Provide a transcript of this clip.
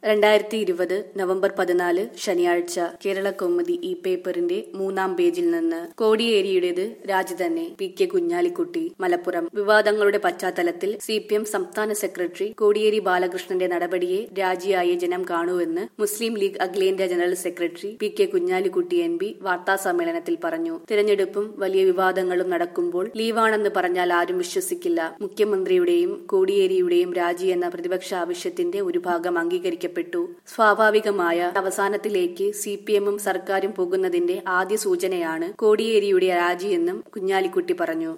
രണ്ടായിരത്തി ഇരുപത് നവംബർ പതിനാല് ശനിയാഴ്ച കേരള കൗമുദി ഈ പേപ്പറിന്റെ മൂന്നാം പേജിൽ നിന്ന് കോടിയേരിയുടേത് രാജി തന്നെ പി കെ കുഞ്ഞാലിക്കുട്ടി മലപ്പുറം വിവാദങ്ങളുടെ പശ്ചാത്തലത്തിൽ സി പി എം സംസ്ഥാന സെക്രട്ടറി കോടിയേരി ബാലകൃഷ്ണന്റെ നടപടിയെ രാജിയായി ജനം കാണുവെന്ന് മുസ്ലിം ലീഗ് അഖിലേന്ത്യാ general secretary P K Kunhalikutty M P വാർത്താ സമ്മേളനത്തിൽ പറഞ്ഞു തിരഞ്ഞെടുപ്പും വലിയ വിവാദങ്ങളും നടക്കുമ്പോൾ ലീവാണെന്ന് പറഞ്ഞാൽ ആരും വിശ്വസിക്കില്ല മുഖ്യമന്ത്രിയുടെയും കോടിയേരിയുടെയും രാജി എന്ന പ്രതിപക്ഷ ആവശ്യത്തിന്റെ ഒരു ഭാഗം അംഗീകരിക്കപ്പെട്ടു സ്വാഭാവികമായ അവസാനത്തിലേക്ക് സി പി എമ്മും സർക്കാരും പോകുന്നതിന്റെ ആദ്യ സൂചനയാണ് കോടിയേരിയുടെ രാജിയെന്നും കുഞ്ഞാലിക്കുട്ടി പറഞ്ഞു